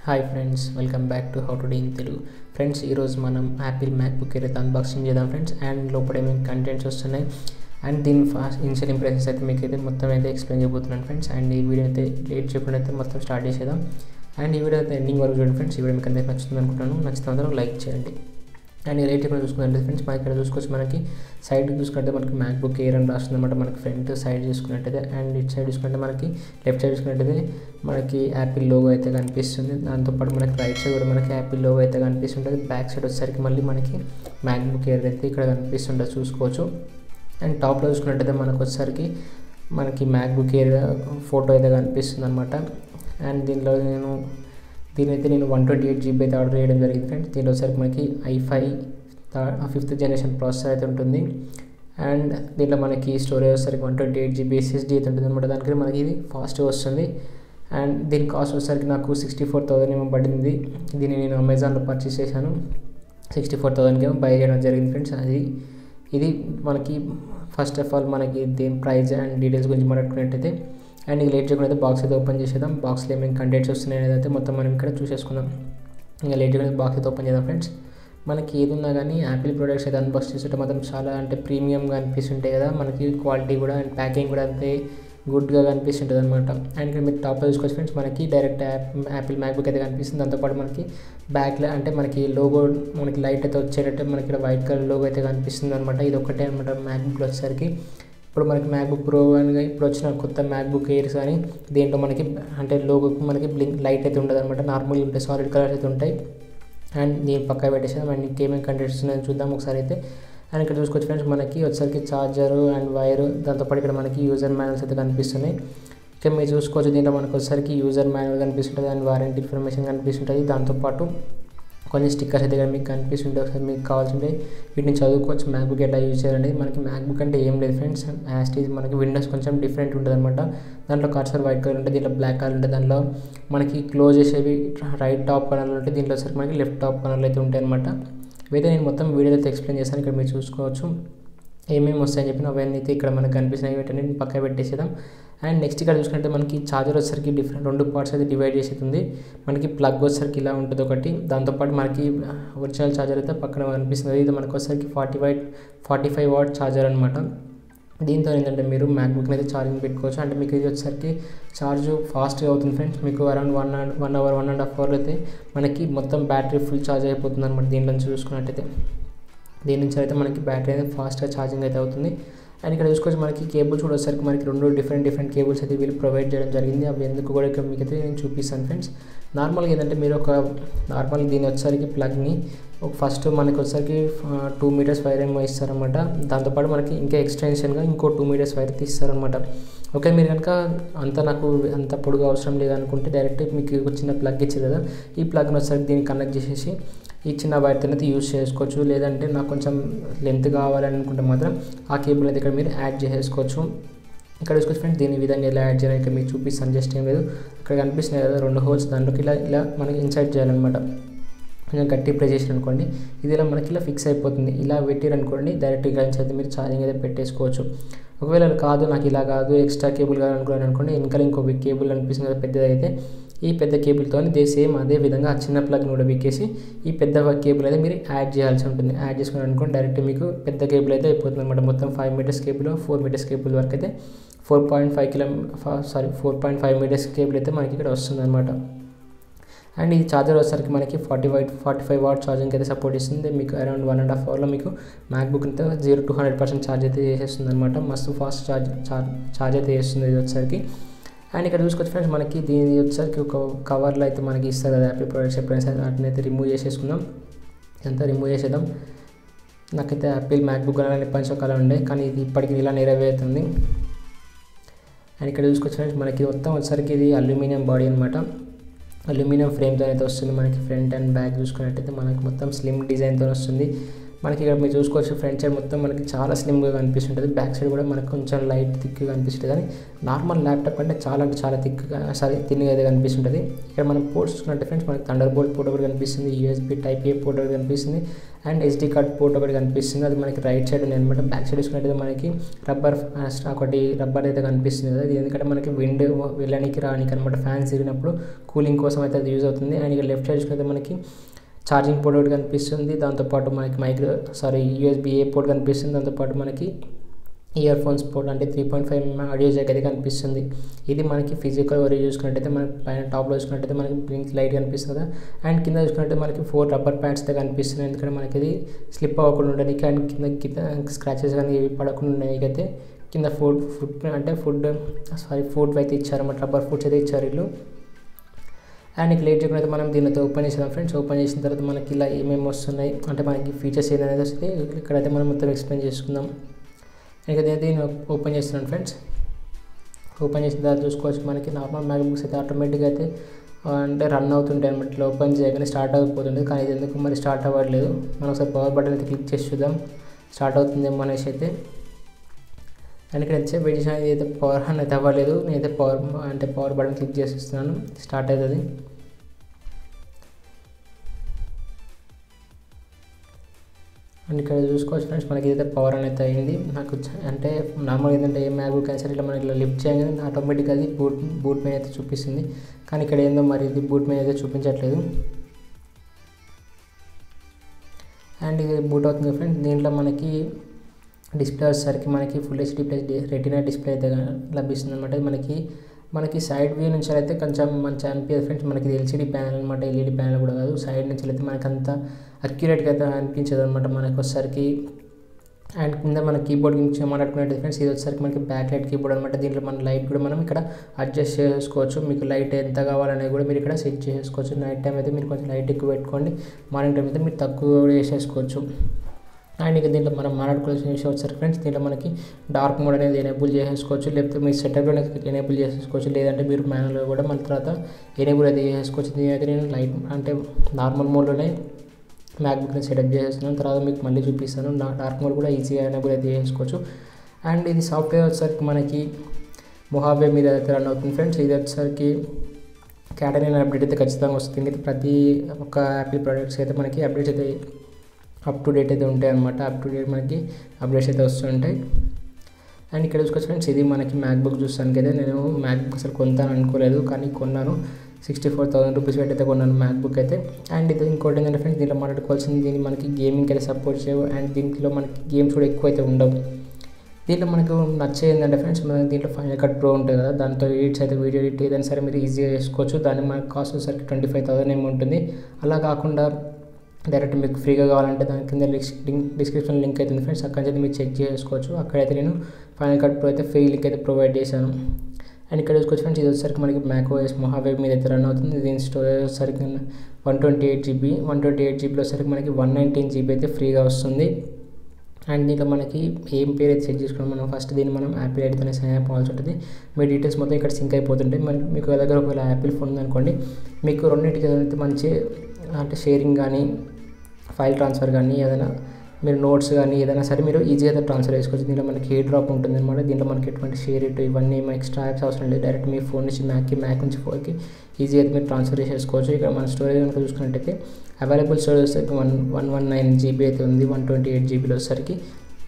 hi friends welcome back to how to D in Telugu friends ఈరోజు మనం Apple MacBook అయితే unboxing చేద్దాం friends and లోపల ఏమేమి కంటెంట్స్ వస్తున్నాయి అండ్ దీని ఫాస్ట్ ఇనిషియల్ ఇంప్రెషన్స్ అయితే మీకు అయితే మొత్తం అయితే ఎక్స్ప్లెయిన్ చేయబోతున్నాను ఫ్రెండ్స్ అండ్ ఈ వీడియో అయితే లేట్ చెప్పిన అయితే మొత్తం స్టార్ట్ చేసేద్దాం అండ్ ఈ వీడియో అయితే ఎండింగ్ వరకు చూడండి ఫ్రెండ్స్ ఈ వీడియో మీకు అందరికీ నచ్చుతుంది అనుకుంటాను నచ్చితే అందరూ లైక్ చేయండి అండ్ రైట్ ఇక్కడ చూసుకున్నట్టు ఫ్రెండ్స్ మనకి ఇక్కడ చూసుకోవచ్చు మనకి సైడ్ చూసుకుంటే మనకి మ్యాక్బుక్ ఎయిర్ అని రాస్తుంది అనమాట మనకి ఫ్రంట్ సైడ్ చూసుకున్నట్టయితే అండ్ ఇటు సైడ్ చూసుకుంటే మనకి లెఫ్ట్ సైడ్ చూసుకున్నట్టయితే మనకి యాపిల్ లోగో అయితే కనిపిస్తుంది దాంతోపాటు మనకి రైట్ సైడ్ కూడా మనకి యాపిల్ లోగో అయితే కనిపిస్తుంటుంది బ్యాక్ సైడ్ వచ్చేసరికి మళ్ళీ మనకి మ్యాక్బుక్ ఎయిర్ అయితే ఇక్కడ కనిపిస్తుంటుంది చూసుకోవచ్చు అండ్ టాప్లో చూసుకున్నట్టయితే మనకు వచ్చేసరికి మనకి మ్యాక్బుక్ ఎయిర్ ఫోటో అయితే కనిపిస్తుంది అనమాట అండ్ దీనిలో నేను దీని అయితే నేను వన్ ట్వంటీ ఎయిట్ జీబీ అయితే ఆర్డర్ చేయడం జరిగింది ఫ్రెండ్స్ దీనిలో వచ్చరికి మనకి ఐఫై ఫిఫ్త్ జనరేషన్ ప్రాసెసర్ అయితే ఉంటుంది అండ్ దీంట్లో మనకి స్టోరేజ్ వచ్చేసరికి one twenty eight GB SSD అయితే ఉంటుంది అనమాట దానికి మనకి ఇది ఫాస్ట్గా వస్తుంది అండ్ దీని కాస్ట్ వచ్చేసరికి నాకు సిక్స్టీ ఫోర్ థౌసండ్ ఏమో పడింది దీన్ని నేను అమెజాన్లో పర్చేస్ చేశాను సిక్స్టీ ఫోర్ థౌసండ్కి ఏమో బై చేయడం జరిగింది ఫ్రెండ్స్ అది ఇది మనకి ఫస్ట్ ఆఫ్ ఆల్ మనకి దీని ప్రైస్ అండ్ డీటెయిల్స్ గురించి మాట్లాడుకున్నట్టయితే అండ్ ఇక లేట్ చేయకుండా అయితే బాక్స్ అయితే ఓపెన్ చేసేద్దాం బాక్స్లో ఏమేమి కంటెంట్స్ వస్తున్నాయి అనేది అయితే మొత్తం మనం ఇక్కడ చూసేసుకుందాం ఇంకా లేట్ చేయకుండా బాక్స్ అయితే ఓపెన్ చేద్దాం ఫ్రెండ్స్ మనకి ఏది ఉన్నా కానీ యాపిల్ ప్రొడక్ట్స్ అయితే అన్బాక్స్ చేసేటప్పుడు మాత్రం చాలా అంటే ప్రీమియంగా అనిపిస్తుంటాయి కదా మనకి క్వాలిటీ కూడా అండ్ ప్యాకింగ్ కూడా అంతే గుడ్గా కనిపిస్తుంటుంది అనమాట అండ్ ఇక్కడ మీరు టాప్లో చూసుకోవచ్చు ఫ్రెండ్స్ మనకి డైరెక్ట్ యాప్ యాపిల్ మ్యాక్బుక్ అయితే కనిపిస్తుంది దాంతోపాటు మనకి బ్యాక్లో అంటే మనకి లోగో మనకి లైట్ అయితే వచ్చేటట్టు మనకి ఇక్కడ వైట్ కలర్ లోగో అయితే కనిపిస్తుంది అనమాట ఇది ఒకటే అనమాట మ్యాక్బుక్లో వచ్చేసరికి ఇప్పుడు మనకి మ్యాక్బుక్ ప్రో కానీ ఇప్పుడు వచ్చిన కొత్త మ్యాక్బుక్ ఎయిర్స్ కానీ దీంట్లో మనకి అంటే లోగోకి మనకి బ్లింక్ లైట్ అయితే ఉండదు అనమాట నార్మల్ ఉంటాయి సాలిడ్ కలర్స్ అయితే ఉంటాయి అండ్ దీని పక్క పెట్టేసాం అండ్ ఇంకేమేమి కంటెంట్స్ ఉన్నాయో చూద్దాం ఒకసారి అయితే అండ్ ఇక్కడ చూసుకోవచ్చు ఫ్రెండ్స్ మనకి వచ్చేసరికి ఛార్జర్ అండ్ వైర్ దాంతోపాటు ఇక్కడ మనకి యూజర్ మాన్యువల్స్ అయితే కనిపిస్తున్నాయి ఇక్కడ మీరు చూసుకోవచ్చు దీంట్లో మనకు వచ్చేసరికి యూజర్ మాన్యువల్ కనిపిస్తుంటుంది అండ్ వారంటీ ఇన్ఫర్మేషన్ కనిపిస్తుంటుంది దాంతోపాటు కొన్ని స్టిక్కర్స్ అయితే ఇక్కడ మీకు కనిపిస్తుంటే ఒకసారి మీకు కావాల్సింటే వీటిని చదువుకోవచ్చు మ్యాక్బుక్ ఎట్లా యూజ్ చేయాలంటే మనకి మ్యాక్బుక్ అంటే ఏం లేదు ఫ్రెండ్స్ యాస్టీజ్ మనకి విండోస్ కొంచెం డిఫరెంట్ ఉంటుంది అనమాట దాంట్లో కర్సర్ వైట్ కలర్ ఉంటుంది దీంట్లో బ్లాక్ కలర్ ఉంటుంది దాంట్లో మనకి క్లోజ్ చేసేవి రైట్ టాప్ కలర్లో ఉంటాయి దీంట్లో వచ్చరికి మనకి లెఫ్ట్ టాప్ కలర్లో అయితే ఉంటాయి అనమాట ఇవైతే నేను మొత్తం వీడియోలో అయితే ఎక్స్ప్లెయిన్ చేస్తాను ఇక్కడ మీరు చూసుకోవచ్చు ఏమేమి వస్తాయని చెప్పిన అవన్నీ అయితే ఇక్కడ మనకు కనిపిస్తున్నాయి వీటిని పక్క పెట్టేసేద్దాం అండ్ నెక్స్ట్ ఇక్కడ చూసుకుంటే మనకి ఛార్జర్ వచ్చేసరికి డిఫరెంట్ రెండు పార్ట్స్ అయితే డివైడ్ చేసేది ఉంది ప్లగ్ వచ్చేసరికి ఇలా ఉంటుంది ఒకటి దాంతోపాటు మనకి ఒరిజినల్ ఛార్జర్ అయితే పక్కన కనిపిస్తుంది ఇది మనకు వచ్చేసరికి forty white forty five watt charger అనమాట దీంతో ఏంటంటే మీరు మ్యాక్బుక్ని అయితే ఛార్జింగ్ పెట్టుకోవచ్చు అంటే మీకు ఇది వచ్చేసరికి ఛార్జ్ ఫాస్ట్గా అవుతుంది ఫ్రెండ్స్ మీకు around one one hour one and half hour అయితే మనకి మొత్తం బ్యాటరీ ఫుల్ ఛార్జ్ అయిపోతుంది అనమాట దీంట్లో నుంచి చూసుకున్నట్టయితే దీని నుంచి అయితే మనకి బ్యాటరీ అయితే ఫాస్ట్గా ఛార్జింగ్ అయితే అవుతుంది అండ్ ఇక్కడ చూసుకోవచ్చు మనకి కేబుల్స్ కూడా వచ్చేసరికి మనకి రెండు డిఫరెంట్ డిఫరెంట్ కేబుల్స్ అయితే వీళ్ళు ప్రొవైడ్ చేయడం జరిగింది అవి ఎందుకు కూడా ఇక్కడ మీకు అయితే నేను చూపిస్తాను ఫ్రెండ్స్ నార్మల్గా ఏంటంటే మీరు ఒక నార్మల్ దీని వచ్చేసరికి ప్లగ్ని ఒక ఫస్ట్ మనకి వచ్చేసరికి టూ మీటర్స్ వైర్ ఏమో ఇస్తారనమాట దాంతోపాటు మనకి ఇంకా ఎక్స్టెన్షన్గా ఇంకో టూ మీటర్స్ వైర్ తీస్తారనమాట ఓకే మీరు కనుక అంత నాకు అంత పొడుగు అవసరం లేదనుకుంటే డైరెక్ట్ మీకు ఒక చిన్న ప్లగ్ ఇచ్చారు కదా ఈ ప్లగ్ని వచ్చేసరికి దీన్ని కనెక్ట్ చేసేసి ఈ చిన్న వైర్తో అయితే యూజ్ చేసుకోవచ్చు లేదంటే నాకు కొంచెం లెంత్ కావాలని అనుకుంటే మాత్రం ఆ కేబుల్ అయితే ఇక్కడ మీరు యాడ్ చేసేసుకోవచ్చు ఇక్కడ చూసుకోవచ్చు ఫ్రెండ్స్ దీని విధంగా ఎలా యాడ్ చేయాలి ఇక్కడ మీకు చూపిస్తాను జస్ట్ ఏం లేదు ఇక్కడ కనిపిస్తున్నాయి కదా రెండు హోల్స్ దాంట్లోకి ఇలా ఇలా మనకి ఇన్సైడ్ చేయాలన్నమాట కొంచెం గట్టి ప్రెస్ చేసిన అనుకోండి ఇది ఇలా మనకి ఇలా ఫిక్స్ అయిపోతుంది ఇలా పెట్టారనుకోండి డైరెక్ట్ ఇలా అయితే మీరు ఛార్జింగ్ అయితే పెట్టేసుకోవచ్చు ఒకవేళ కాదు నాకు ఇలా కాదు ఎక్స్ట్రా కేబుల్ కావాలనుకున్నాను అనుకోండి వెనకాల ఇంకో బిగ్ కేబుల్ అనిపిస్తుంది కదా పెద్దది అయితే ఈ పెద్ద కేబుల్తో దే సేమ్ అదే విధంగా ఆ చిన్న ప్లగ్ని కూడా బిక్కేసి ఈ పెద్ద కేబుల్ అయితే మీరు యాడ్ చేయాల్సి ఉంటుంది యాడ్ చేసుకుని అనుకోండి డైరెక్ట్ మీకు పెద్ద కేబుల్ అయితే అయిపోతుంది అనమాట మొత్తం five meters cable four meters cable వరకు అయితే four point five kilo sorry four point five meters cable అయితే మనకి ఇక్కడ వస్తుంది అనమాట అండ్ ఈ ఛార్జర్ వచ్చేసరికి మనకి forty white forty five watt charging అయితే సపోర్ట్ ఇస్తుంది మీకు అరౌండ్ వన్ అండ్ హాఫ్ అవర్లో మీకు మ్యాక్బుక్ అయితే zero to hundred percent charge అయితే చేసేస్తుంది అనమాట మస్తు ఫాస్ట్ ఛార్జ్ ఛార్జ్ అయితే చేస్తుంది ఇది వచ్చేసరికి అండ్ ఇక్కడ చూసుకోవచ్చు ఫ్రెండ్స్ మనకి దీని వచ్చేసరికి ఒక కవర్లో అయితే మనకి ఇస్తారు కదా యాపిల్ ప్రొడక్ట్స్ ఎప్పుడైనా సరే వాటిని అయితే రిమూవ్ చేసేసుకుందాం ఇదంతా రిమూవ్ చేసేద్దాం నాకైతే యాపిల్ మ్యాక్బుక్ అలానే పంచకాలం ఉండే కానీ ఇది ఇప్పటికి ఇలా నెరవేరుతుంది అండ్ ఇక్కడ చూసుకోవచ్చు ఫ్రెండ్స్ మనకి మొత్తం వచ్చేసరికి ఇది అల్యూమినియం బాడీ అనమాట అల్యూమినియం ఫ్రేమ్తో అయితే వస్తుంది మనకి ఫ్రంట్ అండ్ బ్యాక్ చూసుకున్నట్టయితే మనకి మొత్తం స్లిమ్ డిజైన్తో వస్తుంది మనకి ఇక్కడ మీరు చూసుకోవచ్చు ఫ్రంట్ సైడ్ మొత్తం మనకి చాలా స్లిమ్గా కనిపిస్తుంటుంది బ్యాక్ సైడ్ కూడా మనకు కొంచెం లైట్ థిక్గా కనిపిస్తుంది కానీ నార్మల్ ల్యాప్టాప్ అంటే చాలా అంటే చాలా థిక్గా సారీ థిన్గా అయితే కనిపిస్తుంటుంది ఇక్కడ మనం పోర్ట్స్ చూసుకున్నట్టు ఫ్రెండ్స్ మనకి థండర్ బోల్ట్ పోర్ట్ ఒకటి కనిపిస్తుంది యూఎస్బీ టైప్ ఏ పోర్ట్ ఒకటి కనిపిస్తుంది అండ్ ఎస్డీ కార్డ్ పోర్ట్ ఒకటి కనిపిస్తుంది అది మనకి రైట్ సైడ్ ఉంది అనమాట బ్యాక్ సైడ్ చూసుకున్నట్టయితే మనకి రబ్బర్ ఒకటి రబ్బర్ అయితే కనిపిస్తుంది కదా ఇది ఎందుకంటే మనకి విండ్ వెళ్ళడానికి రానికి అనమాట ఫ్యాన్స్ తిరిగినప్పుడు కూలింగ్ కోసం అయితే అది యూజ్ అవుతుంది అండ్ ఇక లెఫ్ట్ సైడ్ చూసుకుంటే మనకి ఛార్జింగ్ పోర్ట్ ఒకటి కనిపిస్తుంది దాంతోపాటు మనకి micro sorry USB A port కనిపిస్తుంది దాంతోపాటు మనకి ఇయర్ ఫోన్స్ పోర్ట్ అంటే three point five mm audio jack అయితే కనిపిస్తుంది ఇది మనకి ఫిజికల్ వరీ చూసుకున్నట్టయితే మనకి పైన టాప్లో చూసుకున్నట్టయితే మనకి బ్లింక్ లైట్ కనిపిస్తుంది కదా అండ్ కింద చూసుకున్నట్టయితే మనకి ఫోర్ రబ్బర్ ప్యాడ్స్ అయితే కనిపిస్తున్నాయి ఎందుకంటే మనకి ఇది స్లిప్ అవ్వకుండా ఉండడానికి అండ్ కింద కింద స్క్రాచెస్ కానీ ఏవి పడకుండా ఉండడానికి అయితే కింద ఫుడ్ ఫుడ్ అంటే ఫుడ్ సారీ ఫుడ్ అయితే ఇచ్చారు అన్నమాట రబ్బర్ ఫుడ్స్ అయితే ఇచ్చారు వీళ్ళు అండ్ ఇక లేట్ చేయకుండా మనం దీనితో ఓపెన్ చేసాం ఫ్రెండ్స్ ఓపెన్ చేసిన తర్వాత మనకి ఇలా ఏమేమి వస్తున్నాయి అంటే మనకి ఫీచర్స్ ఏదైనా వస్తే ఇక్కడైతే మనం మొత్తం ఎక్స్ప్లెయిన్ చేసుకుందాం ఇక దీన్ని ఓపెన్ చేస్తున్నాను ఫ్రెండ్స్ ఓపెన్ చేసిన తర్వాత చూసుకోవచ్చు మనకి నార్మల్ మ్యాక్ బుక్స్ అయితే ఆటోమేటిక్గా అయితే అంటే రన్ అవుతుంటాయి అనమాట ఇట్లా ఓపెన్ చేయగానే స్టార్ట్ అయిపోతుంది కానీ ఇది ఎందుకు మరి స్టార్ట్ అవ్వట్లేదు మనం ఒకసారి పవర్ బటన్ అయితే క్లిక్ చేసి చూద్దాం స్టార్ట్ అవుతుందేమో అనేసి అయితే అండ్ ఇక్కడ వచ్చే వెయిట్ చేసిన అయితే పవర్ ఆన్ అయితే అవ్వలేదు నేనైతే పవర్ అంటే పవర్ బటన్ క్లిక్ చేసిస్తున్నాను స్టార్ట్ అవుతుంది అండ్ ఇక్కడ చూసుకోవచ్చు ఫ్రెండ్స్ మనకి ఇదైతే పవర్ అనేది అయింది నాకు అంటే నార్మల్ ఏంటంటే ఏ మ్యాక్ బుక్ అయినా సరే ఇట్లా మనకి ఇట్లా లిఫ్ట్ చేయగానే ఆటోమేటిక్గా అది బూట్ బూట్ మీద అయితే చూపిస్తుంది కానీ ఇక్కడ ఏందో మరి ఇది బూట్ మీద అయితే చూపించట్లేదు అండ్ ఇది బూట్ అవుతుంది ఫ్రెండ్స్ దీంట్లో మనకి డిస్ప్లే వచ్చేసరికి మనకి full HD plus retina display అయితే లభిస్తుంది అనమాట మనకి మనకి సైడ్ వ్యూ నుంచి అయితే కొంచెం మంచిగా అనిపించదు ఫ్రెండ్స్ మనకి ఇది ఎల్సీడీ ప్యానల్ అనమాట ఎల్ఈడి ప్యానల్ కూడా కాదు సైడ్ నుంచి అయితే మనకి అంత అక్యురేట్గా అయితే అనిపించదు అనమాట మనకి వచ్చేసరికి అండ్ కింద మన కీబోర్డ్ గురించి మాట్లాడుకునే ఫ్రెండ్స్ ఇది వచ్చేసరికి మనకి బ్యాక్ లైట్ కీబోర్డ్ అనమాట దీంట్లో మన లైట్ కూడా మనం ఇక్కడ అడ్జస్ట్ చేసుకోవచ్చు మీకు లైట్ ఎంత కావాలనేది కూడా మీరు ఇక్కడ సెట్ చేసుకోవచ్చు నైట్ టైం అయితే మీరు కొంచెం లైట్ ఎక్కువ పెట్టుకోండి మార్నింగ్ టైం అయితే మీరు తక్కువ కూడా వేసేసుకోవచ్చు అండ్ ఇక దీంట్లో మనం మాట్లాడుకోవాల్సిన విషయం వచ్చారు ఫ్రెండ్స్ దీంట్లో మనకి డార్క్ మోడ్ అనేది ఎనేబుల్ చేసేసుకోవచ్చు లేకపోతే మీ సెటప్లో ఎనేబుల్ చేసేసుకోవచ్చు లేదంటే మీరు మ్యానువల్గా కూడా మళ్ళీ తర్వాత ఎనేబుల్ అయితే చేసేసుకోవచ్చు దీనైతే నేను లైట్ అంటే నార్మల్ మోడ్లోనే మ్యాక్బుక్ని సెటప్ చేసేస్తున్నాను తర్వాత మీకు మళ్ళీ చూపిస్తాను నా డార్క్ మోడ్ కూడా ఈజీగా ఎనేబుల్ అయితే చేసుకోవచ్చు అండ్ ఇది సాఫ్ట్వేర్ వచ్చేసరికి మనకి మొహాబే మీద అయితే రన్ అవుతుంది ఫ్రెండ్స్ ఇది వచ్చేసరికి క్యాటరీన్ అప్డేట్ అయితే ఖచ్చితంగా వస్తుంది అయితే ప్రతి ఒక్క యాపిల్ ప్రోడక్ట్స్ అయితే మనకి అప్డేట్స్ అయితే అప్ టు డేట్ అయితే ఉంటాయి అనమాట అప్ టు డేట్ మనకి అప్డేట్స్ అయితే వస్తుంటాయి అండ్ ఇక్కడ చూసుకోవచ్చు ఫ్రెండ్స్ ఇది మనకి మ్యాక్బుక్ చూస్తానికి అయితే నేను మ్యాక్బుక్ అసలు కొంటాను అనుకోలేదు కానీ కొన్నాను సిక్స్టీ ఫోర్ థౌసండ్ రూపీస్ పెట్టి అయితే కొన్నాను మ్యాక్బుక్ అయితే అండ్ ఇది ఇంకోటి ఏంటంటే ఫ్రెండ్స్ దీంట్లో మాట్లాడుకోవాల్సింది దీన్ని మనకి గేమింగ్ అయితే సపోర్ట్ చేయవు అండ్ దీంట్లో మనకి గేమ్స్ కూడా ఎక్కువ అయితే ఉండవు దీంట్లో మనకు నచ్చేది ఏంటంటే ఫ్రెండ్స్ మనకి దీంట్లో ఫైనల్ కట్ ప్రో ఉంటుంది కదా దాంతో ఎడిట్స్ అయితే వీడియో ఎడిట్ ఏదైనా సరే మీరు ఈజీగా చేసుకోవచ్చు దాన్ని మనకి కాస్ట్ వచ్చేసరికి ట్వంటీ ఫైవ్ థౌసండ్ ఏమి ఉంటుంది అలా కాకుండా డైరెక్ట్ మీకు ఫ్రీగా కావాలంటే దాని కింద లింక్ డిస్క్రిప్షన్ లింక్ అయితే ఉంది ఫ్రెండ్స్ అక్కడ అయితే మీరు చెక్ చేసుకోవచ్చు అక్కడైతే నేను ఫైనల్ కట్ ప్రో అయితే ఫ్రీ లింక్ అయితే ప్రొవైడ్ చేశాను అండ్ ఇక్కడ చూసుకోవచ్చు ఫ్రెండ్స్ ఇది వచ్చేసరికి మనకి మ్యాక్ ఓఎస్ మొహావేవ్ మీద అయితే రన్ అవుతుంది దీని స్టోరేజ్ వచ్చేసరికి one twenty eight GB one twenty eight జీబీలో వచ్చేసరికి మనకి వన్ నైన్టీన్ జీబీ అయితే ఫ్రీగా వస్తుంది అండ్ దీంట్లో మనకి ఏం పేరు అయితే సెట్ చేసుకున్నాం మనం ఫస్ట్ దీన్ని మనం యాపిల్ ఐడితోనే సైన్ అప్ అవ్వాల్సి ఉంటుంది మీ డీటెయిల్స్ మొత్తం ఇక్కడ సింక్ అయిపోతుంటాయి మరి మీకు దగ్గర ఒకవేళ యాపిల్ ఫోన్ ఉందనుకోండి మీకు రెండింటికి ఏదైతే మంచి అంటే షేరింగ్ కానీ ఫైల్ ట్రాన్స్ఫర్ కానీ ఏదైనా మీరు నోట్స్ కానీ ఏదైనా సరే మీరు ఈజీగా అయితే ట్రాన్స్ఫర్ చేసుకోవచ్చు దీంట్లో మనకి హెయిర్ డ్రాప్ ఉంటుంది అనమాట దీంట్లో మనకి ఎటువంటి షేర్ ఇటు ఇవన్నీ ఎక్స్ట్రా యాప్స్ అవసరం లేదు డైరెక్ట్ మీ ఫోన్ నుంచి మ్యాక్కి మ్యాక్ నుంచి ఫోన్కి ఈజీగా అయితే మీరు ట్రాన్స్ఫర్ చేసుకోవచ్చు ఇక్కడ మన స్టోరేజ్ కనుక చూసుకున్నట్టయితే అవైలబుల్ స్టోరేజ్ వచ్చేసరికి one one one nine GB అయితే ఉంది వన్ ట్వంటీ ఎయిట్ జీబీలో వచ్చేసరికి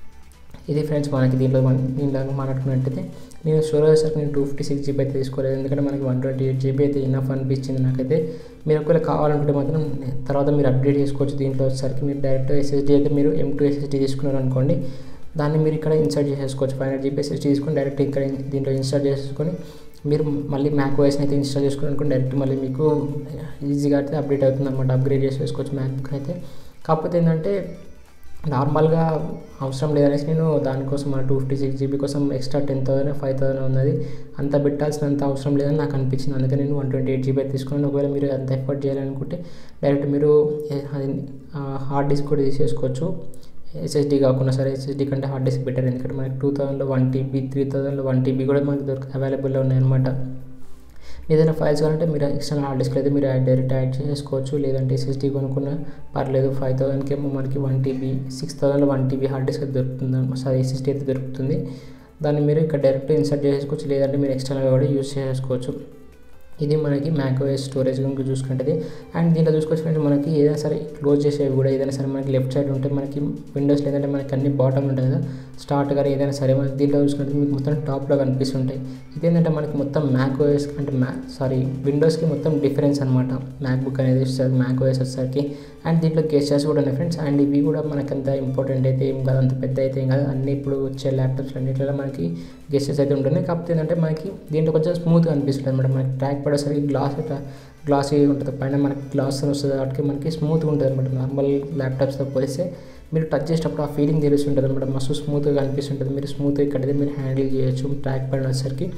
ఇది ఫ్రెండ్స్ మనకి దీంట్లో దీంట్లో మాట్లాడుకున్నట్టయితే నేను స్టోరేజ్ వచ్చేసరికి నేను టూ ఫిఫ్టీ సిక్స్ జీబీ అయితే తీసుకోలేదు ఎందుకంటే మనకి వన్ ట్వంటీ ఎయిట్ జీబీ అయితే ఇన్నఫ్ అనిపించింది నాకైతే మీరు ఒకవేళ కావాలనుకుంటే మాత్రం తర్వాత మీరు అప్డేట్ చేసుకోవచ్చు దీంట్లో వచ్చేసరికి మీరు డైరెక్ట్ ఎస్ఎస్డీ అయితే మీరు ఎం టూ ఎస్ఎస్డీ తీసుకున్నారు అనుకోండి దాన్ని మీరు ఇక్కడ ఇన్సర్ట్ చేసేసుకోవచ్చు ఫైవ్ హండ్రెడ్ జీబీ ఎస్ఎస్డీ తీసుకొని డైరెక్ట్ ఇక్కడ దీంట్లో ఇన్స్టాల్ చేసుకొని మీరు మళ్ళీ మ్యాక్ ఓఎస్ని అయితే ఇన్స్టాల్ చేసుకుని అనుకోండి డైరెక్ట్ మళ్ళీ మీకు ఈజీగా అయితే అప్డేట్ అవుతుంది అనమాట అప్గ్రేడ్ చేసేసుకోవచ్చు మ్యాక్ అయితే కాకపోతే ఏంటంటే నార్మల్గా అవసరం లేదనేసి నేను దానికోసం మన టూ ఫిఫ్టీ సిక్స్ జీబీ కోసం extra ten thousand five thousand ఉన్నది అంత పెట్టాల్సినంత అవసరం లేదని నాకు అనిపించింది అందుకే నేను వన్ ట్వంటీ ఎయిట్ జీబీ తీసుకున్నాను ఒకవేళ మీరు అంత ఎఫర్ట్ చేయాలనుకుంటే డైరెక్ట్ మీరు అది హార్డ్ డిస్క్ కూడా తీసేసుకోవచ్చు ఎస్ఎస్డీ కాకుండా సరే ఎస్ఎస్డీ కంటే హార్డ్ డిస్క్ బెటర్ ఎందుకంటే మనకి టూ థౌసండ్లో వన్ టీబీ త్రీ థౌసండ్లో వన్ టీబీ కూడా మనకి దొరికి అవైలబుల్లో ఉన్నాయన్నమాట ఏదైనా ఫైల్స్ కావాలంటే మీరు ఎక్స్టర్నల్ హార్డ్ డిస్క్ అయితే మీరు డైరెక్ట్ యాడ్ చేసుకోవచ్చు లేదంటే ఎస్ఎస్డీ కొనుక్కున్న పర్లేదు ఫైవ్ థౌసండ్కి ఏమో మనకి వన్ టీబీ సిక్స్ థౌసండ్లో వన్ టీబీ హార్డ్ డిస్క్ అయితే దొరుకుతుంది సారీ ఎస్ఎస్డీ అయితే దొరుకుతుంది దాన్ని మీరు ఇక్కడ డైరెక్ట్ ఇన్సర్ట్ చేసుకోవచ్చు లేదంటే మీరు ఎక్స్టర్నల్గా కూడా యూస్ చేసుకోవచ్చు ఇది మనకి మ్యాక్ఓఎస్ స్టోరేజ్ కనుక చూసుకుంటుంది అండ్ దీంట్లో చూసుకోవచ్చు ఫ్రెండ్స్ మనకి ఏదైనా సరే క్లోజ్ చేసేవి కూడా ఏదైనా సరే మనకి లెఫ్ట్ సైడ్ ఉంటే మనకి విండోస్ లేదంటే మనకి అన్ని బాటమ్ ఉంటుంది కదా స్టార్ట్ కానీ ఏదైనా సరే మనకి దీంట్లో చూసుకుంటే మీకు మొత్తం టాప్లో కనిపిస్తుంటాయి ఇదేంటంటే మనకి మొత్తం మ్యాక్ఓఎస్ అంటే మ్యా సారీ విండోస్కి మొత్తం డిఫరెన్స్ అనమాట మ్యాక్బుక్ అనేది వస్తుంది మ్యాక్ఓఎస్ వచ్చేసరికి అండ్ దీంట్లో గెస్టర్స్ కూడా ఉన్నాయి ఫ్రెండ్స్ అండ్ ఇవి కూడా మనకి అంత ఇంపార్టెంట్ అయితే ఏం కాదు అంత పెద్ద అయితే ఏం కాదు అన్ని ఇప్పుడు వచ్చే ల్యాప్టాప్స్ అన్నింటిలో మనకి గెస్టర్స్ అయితే ఉంటున్నాయి కాకపోతే ఏంటంటే మనకి దీంట్లో కొంచెం స్మూత్గా అనిపిస్తుంది అనమాట మనకి ట్రాక్ పడేసరికి గ్లాస్ గ్లాస్ ఉంటుంది పైన మనకి గ్లాస్ వస్తుంది కాబట్టి మనకి స్మూత్గా ఉంటుంది అనమాట నార్మల్ ల్యాప్టాప్స్తో పోలిస్తే మీరు టచ్ చేసేటప్పుడు ఆ ఫీలింగ్ తెలుస్తుంటుంది అనమాట మస్తు స్మూత్గా అనిపిస్తుంటుంది మీరు స్మూత్గా ఇక్కడైతే మీరు హ్యాండిల్ చేయొచ్చు ట్రాక్ పైన వచ్చేసరికి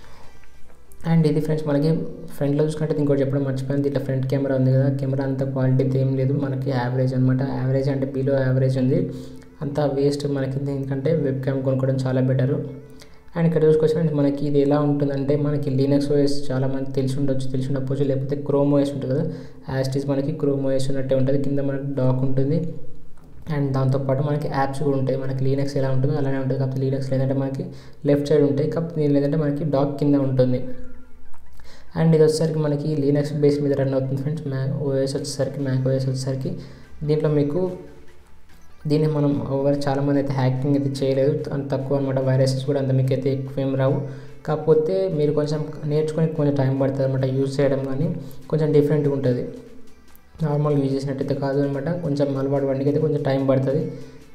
అండ్ ఇది ఫ్రెండ్స్ మనకి ఫ్రంట్లో చూసుకుంటే ఇంకోటి చెప్పడం మర్చిపోయాను దీంట్లో ఫ్రంట్ కెమెరా ఉంది కదా కెమెరా అంత క్వాలిటీ ఏం లేదు మనకి యావరేజ్ అనమాట యావరేజ్ అంటే బిలో యావరేజ్ ఉంది అంత వేస్ట్ మనకి ఎందుకంటే వెబ్ క్యామ్ కొనుక్కోవడం చాలా బెటరు అండ్ ఇక్కడ చూసుకొచ్చి మనకి ఇది ఎలా ఉంటుందంటే మనకి లీనక్స్ ఓఎస్ చాలా మంది తెలిసి ఉండొచ్చు తెలిసి ఉండకపోవచ్చు లేకపోతే క్రోమ్ ఓఎస్ ఉంటుంది కదా యాస్టీస్ మనకి క్రోమ్ ఓఎస్ ఉన్నట్టే ఉంటుంది కింద మనకి డాక్ ఉంటుంది అండ్ దాంతోపాటు మనకి యాప్స్ కూడా ఉంటాయి మనకి లీనక్స్ ఎలా ఉంటుందో అలానే ఉంటుంది కాకపోతే లీనక్స్ లేదంటే మనకి లెఫ్ట్ సైడ్ ఉంటాయి కాకపోతే దీని లేదంటే మనకి డాక్ కింద ఉంటుంది అండ్ ఇది వచ్చేసరికి మనకి లీనక్స్ బేస్ మీద రన్ అవుతుంది ఫ్రెండ్స్ మ్యాక్ ఓఎస్ వచ్చేసరికి మ్యాక్ ఓఎస్ వచ్చేసరికి దీంట్లో మీకు దీన్ని మనం ఓవర్ చాలామంది అయితే హ్యాకింగ్ అయితే చేయలేదు అంత తక్కువ అనమాట వైరసెస్ కూడా అంత మీకు అయితే ఎక్కువ ఏం రావు కాకపోతే మీరు కొంచెం నేర్చుకొని కొంచెం టైం పడుతుంది అనమాట యూజ్ చేయడం కానీ కొంచెం డిఫరెంట్గా ఉంటుంది నార్మల్ యూజ్ చేసినట్టయితే కాదు అనమాట కొంచెం అలవాటు పడికి అయితే కొంచెం టైం పడుతుంది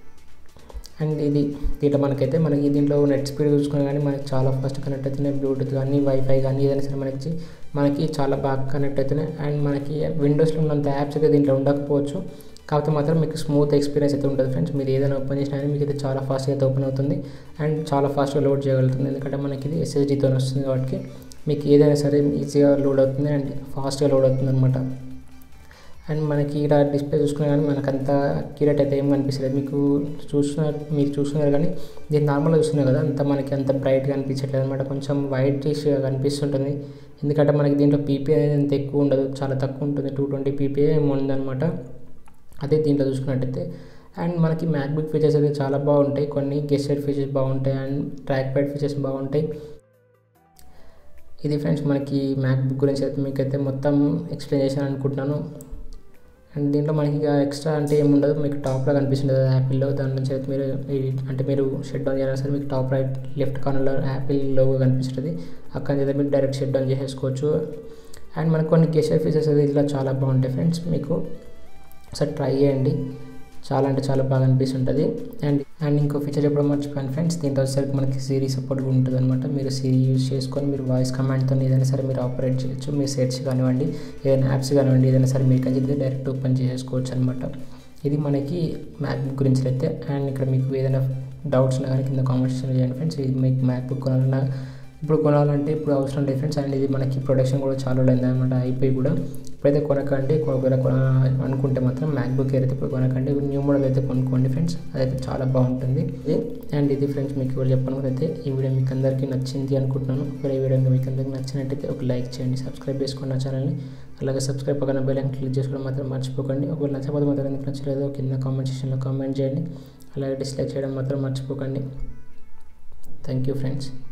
అండ్ ఇది దీంట్లో మనకైతే మనకి దీంట్లో నెట్ స్పీడ్ చూసుకుని కానీ మనకి చాలా ఫాస్ట్ కనెక్ట్ అవుతున్నాయి బ్లూటూత్ కానీ వైఫై కానీ ఏదైనా సరే మనకి మనకి చాలా బాగా కనెక్ట్ అవుతున్నాయి అండ్ మనకి విండోస్లో ఉన్నంత యాప్స్ అయితే దీంట్లో ఉండకపోవచ్చు కాకపోతే మాత్రం మీకు స్మూత్ ఎక్స్పీరియన్స్ అయితే ఉంటుంది ఫ్రెండ్స్ మీరు ఏదైనా ఓపెన్ చేసినా కానీ మీకు అయితే చాలా ఫాస్ట్గా అయితే ఓపెన్ అవుతుంది అండ్ చాలా ఫాస్ట్గా లోడ్ చేయగలుగుతుంది ఎందుకంటే మనకి ఇది ఎస్ఎస్డితో వస్తుంది కాబట్టి మీకు ఏదైనా సరే ఈజీగా లోడ్ అవుతుంది అండ్ ఫాస్ట్గా లోడ్ అవుతుంది అనమాట అండ్ మనకి ఇక్కడ డిస్ప్లే చూసుకున్నా కానీ మనకు అంత అక్యురేట్ అయితే ఏం కనిపించలేదు మీకు చూస్తున్నారు మీరు చూస్తున్నారు కానీ దీన్ని నార్మల్గా చూస్తున్నారు కదా అంత మనకి అంత బ్రైట్గా అనిపించట్లేదు అనమాట కొంచెం వైటిష్గా కనిపిస్తుంటుంది ఎందుకంటే మనకి దీంట్లో పీపీ అనేది అంత ఎక్కువ ఉండదు చాలా తక్కువ ఉంటుంది టూ ట్వంటీ పీపీఏ ఏమో ఉందన్నమాట అదే దీంట్లో చూసుకున్నట్టయితే అండ్ మనకి మ్యాక్బుక్ ఫీచర్స్ అయితే చాలా బాగుంటాయి కొన్ని గెస్టెడ్ ఫీచర్స్ బాగుంటాయి అండ్ ట్రాక్ ప్యాడ్ ఫీచర్స్ బాగుంటాయి ఇది ఫ్రెండ్స్ మనకి మ్యాక్బుక్ గురించి అయితే మీకైతే మొత్తం ఎక్స్ప్లెయిన్ చేశాను అనుకుంటున్నాను అండ్ దీంట్లో మనకి ఇక ఎక్స్ట్రా అంటే ఏముండదు మీకు టాప్లో కనిపిస్తుంది కదా యాపిల్లో దాని నుంచి అయితే మీరు అంటే మీరు షట్ డౌన్ చేయాలి సరే మీకు టాప్ రైట్ లెఫ్ట్ కార్నర్లో యాపిల్ లోగో కనిపిస్తుంది అక్కడ నుంచి అయితే మీరు డైరెక్ట్ షట్ డౌన్ చేసేసుకోవచ్చు అండ్ మనకు కొన్ని గెస్టర్ ఫీచర్స్ అయితే ఇలా చాలా బాగుంటాయి ఫ్రెండ్స్ మీకు ఒకసారి ట్రై చేయండి చాలా అంటే చాలా బాగా అనిపిస్తుంటుంది అండ్ అండ్ ఇంకో ఫీచర్ ఎప్పుడు మర్చిపోయాను ఫ్రెండ్స్ దీంట్లో వచ్చేసరికి మనకి సిరీ సపోర్ట్ కూడా ఉంటుంది అనమాట మీరు సిరీ యూస్ చేసుకొని మీరు వాయిస్ కమాండ్తో ఏదైనా సరే మీరు ఆపరేట్ చేయొచ్చు మీ సెట్స్ కానివ్వండి ఏదైనా యాప్స్ కానివ్వండి ఏదైనా సరే మీరు కానీ డైరెక్ట్ ఓపెన్ చేసుకోవచ్చు అనమాట ఇది మనకి మ్యాక్బుక్ గురించి అయితే అండ్ ఇక్కడ మీకు ఏదైనా డౌట్స్ ఉన్నా కానీ కింద కామెంట్స్ చేయండి ఫ్రెండ్స్ ఇది మీకు మ్యాక్బుక్ కొనాలన్నా ఇప్పుడు కొనాలంటే ఇప్పుడు అవసరం లేదు ఫ్రెండ్స్ అండ్ ఇది మనకి ప్రొడక్షన్ కూడా చాలా అయింది అనమాట అయిపోయి కూడా ఇప్పుడైతే కొనకండి ఒకవేళ కొన అనుకుంటే మాత్రం మ్యాక్బుక్ ఎయిర్ అయితే ఇప్పుడు కొనకండి న్యూ మోడల్ అయితే కొనుక్కోండి ఫ్రెండ్స్ అదైతే చాలా బాగుంటుంది అండ్ ఇది ఫ్రెండ్స్ మీకు ఎవరు చెప్పను అయితే ఈ వీడియో మీకు అందరికీ నచ్చింది అనుకుంటున్నాను ఒకవేళ ఈ వీడియో మీకు అందరికీ నచ్చినట్టయితే ఒక లైక్ చేయండి సబ్స్క్రైబ్ చేసుకోండి నా ఛానల్ని అలాగే సబ్స్క్రైబ్ పక్కన బెల్ ఐకాన్ క్లిక్ చేసుకోవడం మాత్రం మర్చిపోకండి ఒకవేళ నచ్చకపోతే మాత్రం ఎందుకు నచ్చలేదో కింద కామెంట్ సెక్షన్లో కామెంట్ చేయండి అలాగే డిస్లైక్ చేయడం మాత్రం మర్చిపోకండి థ్యాంక్ యూ ఫ్రెండ్స్